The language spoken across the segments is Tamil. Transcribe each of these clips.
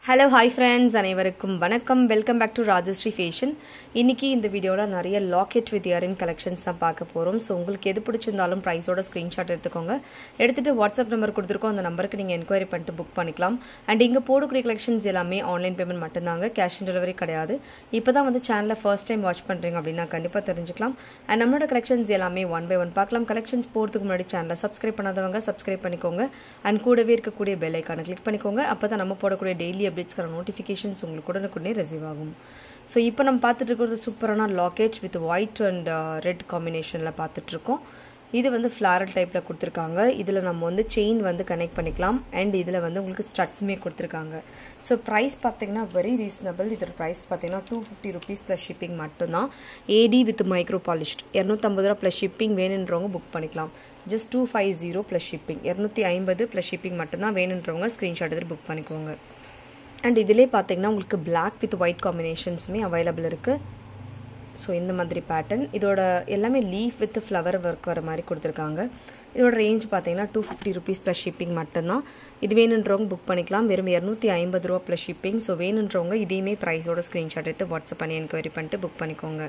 ஹலோ ஹாய் ஃப்ரெண்ட்ஸ் அனைவருக்கும் வணக்கம் welcome back to Rajashree fashion இன்னைக்கு இந்த வீடியோவில் நிறைய லாக்கெட் வித் இயரின் கலெக்ஷன்ஸ் தான் பார்க்க போகிறோம் ஸோ உங்களுக்கு எது பிடிச்சிருந்தாலும் ப்ரைஸோட ஸ்க்ரீன்ஷாட் எடுத்துக்கோங்க எடுத்துட்டு வாட்ஸ்அப் நம்பர் கொடுத்துருக்கோம் அந்த நம்பருக்கு நீங்கள் என்கொயரி பண்ணிட்டு புக் பண்ணிக்கலாம் அண்ட் இங்கே போடக்கூடிய கலெக்ஷன்ஸ் எல்லாமே ஆன்லைன் பேமெண்ட் மட்டும்தாங்க கேஷ் ஆன் டெலிவரி கிடையாது இப்போ தான் வந்து சேனலில் ஃபர்ஸ்ட் டைம் வாட்ச் பண்ணுறீங்க அப்படின்னா கண்டிப்பாக தெரிஞ்சுக்கலாம் அண்ட் நம்மளோட கலெக்ஷன்ஸ் எல்லாமே ஒன் பை ஒன் பார்க்கலாம் கலெக்ஷன்ஸ் போகிறதுக்கு முன்னாடி சேனலை சப்ஸ்கிரைப் பண்ணாதவங்க சப்ஸ்கிரைப் பண்ணிக்கோங்க அண்ட் கூடவே இருக்கக்கூடிய பெல் ஐக்கானை கிளிக் பண்ணிக்கோங்க அப்போ தான் நம்ம போடக்கூடிய டெய்லி அப்டேட்ஸ்க்கான நோட்டிஃபிகேஷன்ஸ் உங்களுக்கு உடனுக்குடனே ரிசீவ் ஆகும் ஸோ இப்போ நம்ம பார்த்துட்டு இருக்கிறது சூப்பரான locket with white and red காம்பினேஷனில் பார்த்துட்ருக்கோம் இது வந்து ஃப்ளாரல் டைப்பில் கொடுத்துருக்காங்க இதில் நம்ம வந்து செயின் வந்து கனெக்ட் பண்ணிக்கலாம் அண்ட் இதில் வந்து உங்களுக்கு ஸ்டட்ஸுமே கொடுத்துருக்காங்க ஸோ ப்ரைஸ் பார்த்தீங்கன்னா வெரி ரீசனபிள் இதோட ப்ரைஸ் பார்த்தீங்கன்னா two fifty rupees plus shipping மட்டும்தான் ஏடி வித் மைக்ரோ பாலிஷ்ட் இரநூத்தம்பது ரூபா ப்ளஸ் ஷிப்பிங் வேணுன்றவங்க புக் பண்ணிக்கலாம் just two five zero plus shipping இரநூத்தி ஐம்பது ப்ளஸ் ஷிப்பிங் மட்டும்தான் வேணுன்றவங்க ஸ்க்ரீன்ஷாட் எடுத்து புக் பண்ணிக்கோங்க அண்ட் இதிலே பார்த்தீங்கன்னா உங்களுக்கு பிளாக் வித் ஒயிட் காம்பினேஷன்ஸுமே அவைலபிள் இருக்குது ஸோ இந்த மாதிரி பேட்டர்ன் இதோட எல்லாமே லீஃப் வித் ஃப்ளவர் ஒர்க் வர மாதிரி கொடுத்துருக்காங்க இதோட ரேஞ்ச் பார்த்தீங்கன்னா two fifty rupees plus shipping மட்டும்தான் இது வேணுன்றவங்க புக் பண்ணிக்கலாம் வெறும் இரநூத்தி ஐம்பது ரூபா ப்ளஸ் ஷிப்பிங் ஸோ வேணுன்றவங்க இதையுமே ப்ரைஸோட ஸ்க்ரீன்ஷாட் எடுத்து வாட்ஸ்அப் பண்ணி என்கொயரி பண்ணிட்டு புக் பண்ணிக்கோங்க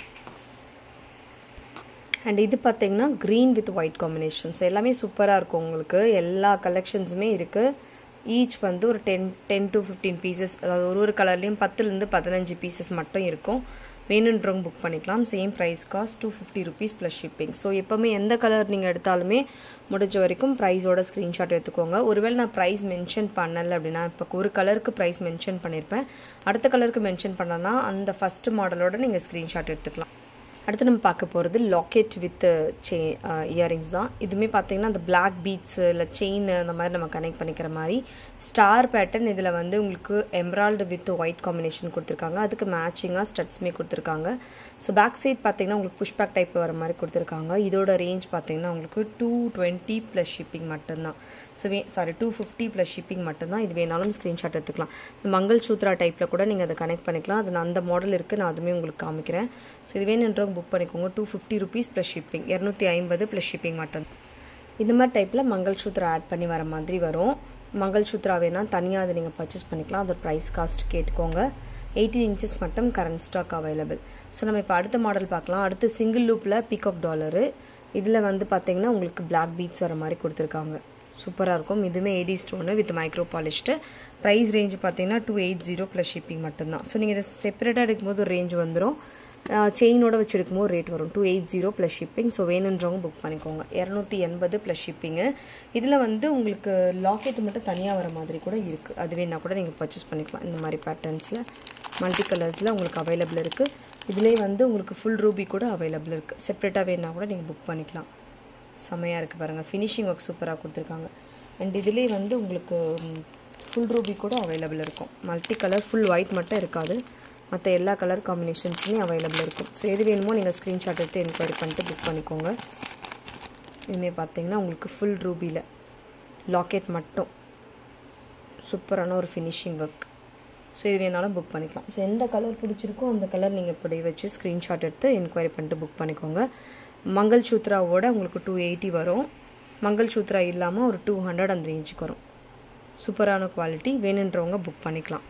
அண்ட் இது பார்த்தீங்கன்னா க்ரீன் வித் ஒயிட் காம்பினேஷன்ஸ் எல்லாமே சூப்பராக இருக்கும் உங்களுக்கு எல்லா கலெக்ஷன்ஸுமே இருக்குது ஈச் வந்து ஒரு ten ten to fifteen pieces அதாவது ஒரு ஒரு கலர்லேயும் பத்துலேருந்து பதினஞ்சு பீசஸ் மட்டும் இருக்கும் வேணுன்றவங்க புக் பண்ணிக்கலாம் same price cost two fifty rupees plus shipping so எப்போவுமே எந்த கலர் நீங்கள் எடுத்தாலுமே முடிஞ்ச வரைக்கும் ப்ரைஸோட ஸ்க்ரீன்ஷாட் எடுத்துக்கோங்க ஒருவேளை நான் ப்ரைஸ் மென்ஷன் பண்ணலை அப்படின்னா இப்போ ஒரு கலருக்கு ப்ரைஸ் மென்ஷன் பண்ணியிருப்பேன் அடுத்த கலருக்கு மென்ஷன் பண்ணனா அந்த ஃபஸ்ட் மாடலோட நீங்கள் ஸ்க்ரீன்ஷாட் எடுத்துக்கலாம் அடுத்து நம்ம பார்க்க போகிறது லாக்கெட் வித் செ இயரிங்ஸ் தான் இதுவுமே பார்த்தீங்கன்னா அந்த பிளாக் பீட்ஸ் இல்லை செயின் அந்த மாதிரி நம்ம கனெக்ட் பண்ணிக்கிற மாதிரி ஸ்டார் பேட்டர்ன் இதில் வந்து உங்களுக்கு எம்ராய்டு வித் ஒயிட் காம்பினேஷன் கொடுத்துருக்காங்க அதுக்கு மேட்சிங்காக ஸ்டட்ஸுமே கொடுத்துருக்காங்க ஸோ பேக் சைட் பார்த்தீங்கன்னா உங்களுக்கு புஷ்பேக் டைப் வர மாதிரி கொடுத்துருக்காங்க இதோட ரேஞ்ச் பார்த்தீங்கன்னா உங்களுக்கு டூ டுவெண்ட்டி ப்ளஸ் ஷிப்பிங் மட்டும்தான் so way sorry two fifty plus shipping மட்டும்தான் இது வேணாலும் ஸ்க்ரீன்ஷாட் எடுத்துக்கலாம் இந்த மங்கள் சூத்ரா டைப்பில் கூட நீங்கள் அதை கனெக்ட் பண்ணிக்கலாம் அது அந்த மாடல் இருக்குது நான் அதுவுமே உங்களுக்கு காமிக்கிறேன் ஸோ இது வேணுன்றவங்க புக் பண்ணிக்கோங்க two fifty rupees plus shipping இரநூத்தி ஐம்பது ப்ளஸ் ஷிப்பிங் மட்டும் இந்த மாதிரி டைப்பில் மங்கள் சூத்ரா ஆட் பண்ணி வர மாதிரி வரும் மங்கள் சூத்ரா வேணால் தனியாக அதை நீங்கள் பர்ச்சேஸ் பண்ணிக்கலாம் அதோட ப்ரைஸ் காஸ்ட் கேட்டுக்கோங்க எயிட்டீன் இன்ச்சஸ் மட்டும் கரண்ட் ஸ்டாக் அவைலபிள் ஸோ நம்ம இப்போ அடுத்த மாடல் பார்க்கலாம் அடுத்து சிங்கிள் லூப்பில் பீகாக் டாலரு இதில் வந்து பார்த்தீங்கன்னா உங்களுக்கு பிளாக் பீட்ஸ் வர மாதிரி கொடுத்துருக்காங்க சூப்பராக இருக்கும் இதுவுமே AD stone with micro polished price range பார்த்தீங்கன்னா two eight zero plus shipping மட்டும்தான் ஸோ நீங்கள் இதை செப்பரேட்டாக எடுக்கும்போது ஒரு ரேஞ்ச் வந்துடும் செயினோட வச்சு எடுக்கும்போது ரேட் வரும் two eight zero plus shipping so வேணுன்றவங்க புக் பண்ணிக்கோங்க இரநூத்தி எண்பது ப்ளஸ் ஷிப்பிங்கு இதில் வந்து உங்களுக்கு லாக்கெட் மட்டும் தனியாக வர மாதிரி கூட இருக்குது அது வேணா கூட நீங்கள் பர்ச்சேஸ் பண்ணிக்கலாம் இந்த மாதிரி பேட்டர்ன்ஸில் மல்டி கலர்ஸில் உங்களுக்கு அவைலபிள் இருக்குது இதிலே வந்து உங்களுக்கு ஃபுல் ரூபி கூட அவைலபிள் இருக்குது செப்பரேட்டாக வேணா கூட நீங்கள் புக் பண்ணிக்கலாம் செமையாக இருக்குது பாருங்கள் ஃபினிஷிங் ஒர்க் சூப்பராக கொடுத்துருக்காங்க அண்ட் இதிலே வந்து உங்களுக்கு ஃபுல் ரூபி கூட அவைலபிள் இருக்கும் மல்டி கலர் ஃபுல் ஒயிட் மட்டும் இருக்காது மற்ற எல்லா கலர் காம்பினேஷன்ஸுமே அவைலபிள் இருக்கும் ஸோ எது வேணுமோ நீங்கள் ஸ்க்ரீன்ஷாட் எடுத்து என்கொயரி பண்ணிட்டு புக் பண்ணிக்கோங்க இதுமே பார்த்தீங்கன்னா உங்களுக்கு ஃபுல் ரூபியில் லாக்கெட் மட்டும் சூப்பரான ஒரு ஃபினிஷிங் ஒர்க் ஸோ இது வேணாலும் புக் பண்ணிக்கலாம் ஸோ எந்த கலர் பிடிச்சிருக்கோ அந்த கலர் நீங்கள் இப்படி வச்சு ஸ்க்ரீன்ஷாட் எடுத்து என்கொயரி பண்ணிட்டு புக் பண்ணிக்கோங்க மங்கள் சூத்ராவோட உங்களுக்கு டூ எயிட்டி வரும் மங்கள் சூத்ரா இல்லாமல் ஒரு டூ ஹண்ட்ரட் அந்த ரேஞ்சுக்கு வரும் சூப்பரான குவாலிட்டி வேணுன்றவங்க புக் பண்ணிக்கலாம்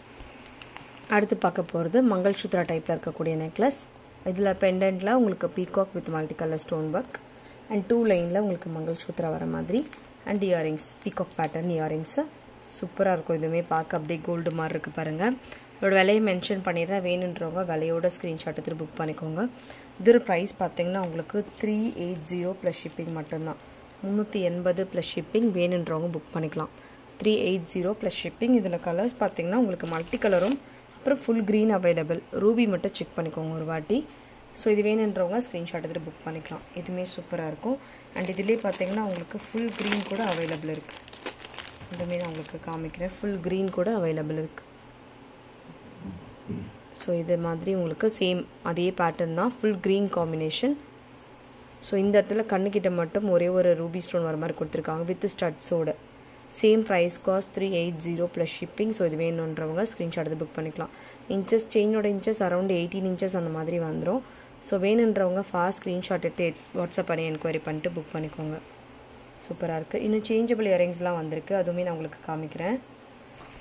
அடுத்து பார்க்க போகிறது மங்கள் சூத்ரா டைப்பில் இருக்கக்கூடிய நெக்லஸ் இதில் பெண்டன்ட்டில் உங்களுக்கு peacock with multi colour stone work and two லைனில் உங்களுக்கு மங்கள் சூத்ரா வர மாதிரி and earrings peacock pattern earrings சூப்பராக இருக்கும் இதுவுமே பார்க்க அப்படியே கோல்டு மாதிரி இருக்குது பாருங்கள் இதோட விலையை மென்ஷன் பண்ணிடுறேன் வேணுன்றவங்க விலையோட ஸ்க்ரீன்ஷாட் எடுத்துகிட்டு புக் பண்ணிக்கோங்க இதோட ப்ரைஸ் பார்த்தீங்கன்னா உங்களுக்கு three eight zero plus shipping மட்டும்தான் முந்நூற்றி எண்பது ப்ளஸ் ஷிப்பிங் வேணுன்றவங்க புக் பண்ணிக்கலாம் three eight zero plus shipping இதில் கலர்ஸ் பார்த்தீங்கன்னா உங்களுக்கு மல்டி கலரும் அப்புறம் ஃபுல் க்ரீன் அவைலபிள் ரூபி மட்டும் செக் பண்ணிக்கோங்க ஒரு வாட்டி ஸோ இது வேணுன்றவங்க ஸ்க்ரீன்ஷாட் எடுத்துகிட்டு புக் பண்ணிக்கலாம் இதுவுமே சூப்பராக இருக்கும் அண்ட் இதிலே பார்த்தீங்கன்னா உங்களுக்கு ஃபுல் க்ரீன் கூட அவைலபிள் இருக்குது இதுவுமே நான் உங்களுக்கு காமிக்கிறேன் ஃபுல் க்ரீன் கூட அவைலபிள் இருக்குது ஸோ இது மாதிரி உங்களுக்கு சேம் அதே பேட்டர்ன் தான் ஃபுல் க்ரீன் காம்பினேஷன் ஸோ இந்த இடத்துல கண்ணுக்கிட்ட மட்டும் ஒரே ஒரு ரூபி ஸ்டோன் வர மாதிரி கொடுத்துருக்காங்க வித் ஸ்டட்ஸோட same price cost three eight zero plus shipping so இது வேணுன்றவங்க ஸ்க்ரீன்ஷாட் எடுத்து புக் பண்ணிக்கலாம் இன்ச்சஸ் செயினோட இன்ச்சஸ் அரௌண்ட் எயிட்டீன் இன்ச்சஸ் அந்த மாதிரி வந்துடும் ஸோ வேணுன்றவங்க ஃபாஸ்ட் ஸ்க்ரீன்ஷாட் எடுத்து வாட்ஸ்அப் பண்ணி என்கொயரி பண்ணிட்டு புக் பண்ணிக்கோங்க சூப்பராக இருக்குது இன்னும் சேஞ்சபிள் இயரிங்ஸ்லாம் வந்திருக்கு அதுவுமே நான் உங்களுக்கு காமிக்கிறேன்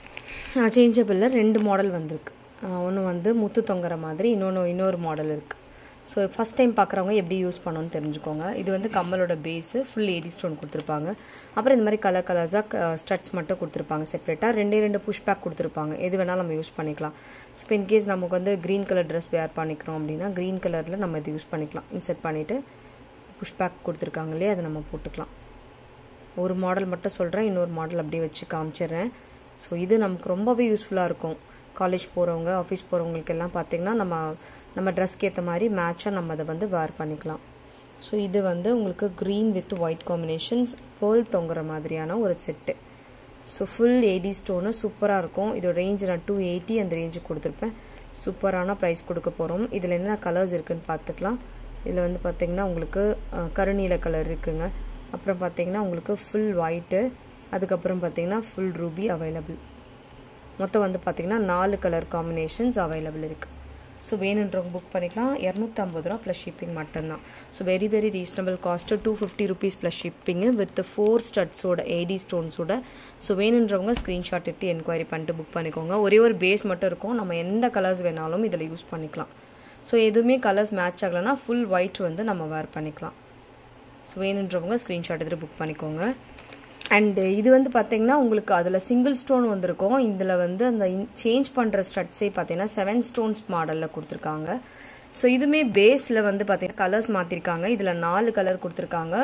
சேஞ்சபிளில் ரெண்டு மாடல் வந்திருக்கு ஒன்று வந்து முத்து தொங்குற மாதிரி இன்னொன்று இன்னொரு மாடல் இருக்குது ஸோ ஃபஸ்ட் டைம் பார்க்குறவங்க எப்படி யூஸ் பண்ணணும்னு தெரிஞ்சுக்கோங்க இது வந்து கம்மலோட பேஸு ஃபுல் ஏடி ஸ்டோன் கொடுத்துருப்பாங்க அப்புறம் இந்த மாதிரி கலர் கலர்ஸாக ஸ்டட்ஸ் மட்டும் கொடுத்துருப்பாங்க செப்பரேட்டாக ரெண்டே ரெண்டு புஷ் பேக் கொடுத்துருப்பாங்க எது வேணாலும் நம்ம யூஸ் பண்ணிக்கலாம் ஸோ இப்போ இன்கேஸ் நமக்கு வந்து க்ரீன் கலர் ட்ரெஸ் வேர் பண்ணிக்கிறோம் அப்படின்னா க்ரீன் கலரில் நம்ம இது யூஸ் பண்ணிக்கலாம் இன்செர்ட் பண்ணிவிட்டு புஷ் பேக் கொடுத்துருக்காங்க இல்லையா அதை நம்ம போட்டுக்கலாம் ஒரு மாடல் மட்டும் சொல்கிறேன் இன்னொரு மாடல் அப்படியே வச்சு காமிச்சிடுறேன் ஸோ இது நமக்கு ரொம்பவே யூஸ்ஃபுல்லாக இருக்கும் காலேஜ் போகிறவங்க ஆஃபீஸ் போகிறவங்களுக்கு எல்லாம் பார்த்திங்கன்னா நம்ம நம்ம ட்ரெஸ்க்கு ஏற்ற மாதிரி மேட்சாக நம்ம அதை வந்து வேர் பண்ணிக்கலாம் ஸோ இது வந்து உங்களுக்கு green with white combinations pearl தொங்குற மாதிரியான ஒரு set so full AD stone சூப்பராக இருக்கும் இதோட ரேஞ்ச் நான் டூ எயிட்டி அந்த ரேஞ்சுக்கு கொடுத்துருப்பேன் சூப்பரான ப்ரைஸ் கொடுக்க போகிறோம் இதில் என்னென்ன கலர்ஸ் இருக்குன்னு பார்த்துக்கலாம் இதில் வந்து பார்த்திங்கன்னா உங்களுக்கு கருநீல கலர் இருக்குங்க அப்புறம் பார்த்தீங்கன்னா உங்களுக்கு ஃபுல் ஒயிட்டு அதுக்கப்புறம் பார்த்தீங்கன்னா ஃபுல் ரூபி அவைலபிள் மொத்தம் வந்து பார்த்தீங்கன்னா நாலு கலர் காம்பினேஷன்ஸ் அவைலபிள் இருக்குது ஸோ வேணுன்றவங்க புக் பண்ணிக்கலாம் இரநூத்தம்பது ரூபா ப்ளஸ் ஷிப்பிங் மட்டும்தான் so very very reasonable cost two fifty rupees plus shipping with four ஸ்டட்ஸோட ஏடி ஸ்டோன்ஸோட ஸோ வேணுன்றவங்க ஸ்க்ரீன்ஷாட் எடுத்து என்கொயரி பண்ணிட்டு புக் பண்ணிக்கோங்க ஒரே ஒரு பேஸ் மட்டும் இருக்கும் நம்ம எந்த கலர்ஸ் வேணாலும் இதில் யூஸ் பண்ணிக்கலாம் ஸோ எதுவுமே கலர்ஸ் மேட்ச் ஆகலைன்னா ஃபுல் ஒயிட் வந்து நம்ம வேர் பண்ணிக்கலாம் ஸோ வேணுன்றவங்க ஸ்க்ரீன்ஷாட் எடுத்து புக் பண்ணிக்கோங்க அண்டு இது வந்து பார்த்தீங்கன்னா உங்களுக்கு அதில் சிங்கிள் ஸ்டோன் வந்திருக்கும் இதில் வந்து அந்த சேஞ்ச் பண்ணுற ஸ்டட்ஸே பார்த்தீங்கன்னா செவன் ஸ்டோன்ஸ் மாடலில் கொடுத்துருக்காங்க ஸோ இதுவுமே பேஸில் வந்து பார்த்தீங்கன்னா கலர்ஸ் மாற்றிருக்காங்க இதில் நாலு கலர் கொடுத்துருக்காங்க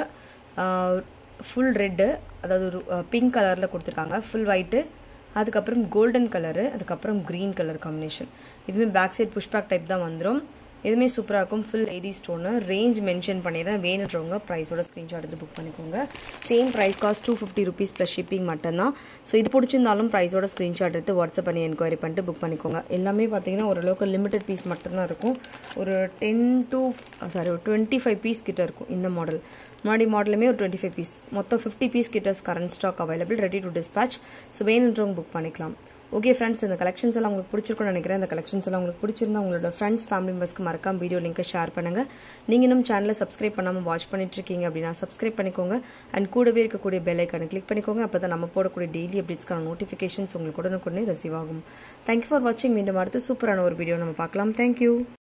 ஃபுல் ரெட்டு அதாவது ஒரு பிங்க் கலரில் கொடுத்துருக்காங்க ஃபுல் ஒயிட்டு அதுக்கப்புறம் கோல்டன் கலரு அதுக்கப்புறம் க்ரீன் கலர் காம்பினேஷன் இதுவுமே பேக் சைட் புஷ்பேக் டைப் தான் வந்துடும் இதுவுமே சூப்பராக இருக்கும் full AD stone range mention பண்ணி தான் வேணுன்றவங்க ப்ரைஸோட ஸ்க்ரீன்ஷாட் எடுத்து புக் பண்ணிக்கோங்க same price cost two fifty rupees plus shipping மட்டும்தான் ஸோ இது பிடிச்சிருந்தாலும் ப்ரைஸோட ஸ்க்ரீன்ஷாட் எடுத்து வாட்ஸ்அப் பண்ணி என்கொயரி பண்ணிட்டு புக் பண்ணிக்கோங்க எல்லாமே பார்த்தீங்கன்னா ஓரளவுக்கு லிமிடெட் பீஸ் மட்டும்தான் இருக்கும் ஒரு டென் டு சாரி ஒரு டுவெண்ட்டி ஃபைவ் பீஸ் கிட்ட இருக்கும் இந்த மாடல் முன்னாடி மாடலுமே ஒரு டுவெண்ட்டி ஃபைவ் பீஸ் மொத்தம் ஃபிஃப்டி பீஸ் கிட்ட current stock available ready to dispatch so வேணுன்றவங்க புக் பண்ணிக்கலாம் ஓகே ஃப்ரெண்ட்ஸ் இந்த கலெக்ஷன்ஸ் எல்லாம் உங்களுக்கு பிடிச்சிருக்கும்னு நினைக்கிறேன் இந்த கலெக்ஷன்ஸ் எல்லாம் உங்களுக்கு பிடிச்சிருந்தா உங்களோட ஃப்ரெண்ட்ஸ் ஃபேமிலி மெம்பர்ஸ்க்கு மறக்காம வீடியோ லிங்கை ஷேர் பண்ணுங்க நீங்க இன்னும் சேனலை சப்ஸ்கிரைப் பண்ணாமல் வாட்ச் பண்ணிட்டு இருக்கீங்க அப்படின்னா சப்ஸ்கிரைப் பண்ணிக்கோங்க அண்ட் கூடவே இருக்கக்கூடிய பெல் ஐக்கானை கிளிக் பண்ணிக்கோங்க அப்போ தான் நம்ம போடக்கூடிய டெய்லி அப்டேட்ஸ்க்கான நோட்டிஃபிகேஷன்ஸ் உங்களுக்கு உடனுக்குடனே ரிசீவ் ஆகும் தேங்க்யூ ஃபார் வாட்சிங் மீண்டும் அடுத்து சூப்பரான ஒரு வீடியோ நம்ம பார்க்கலாம் தேங்க்யூ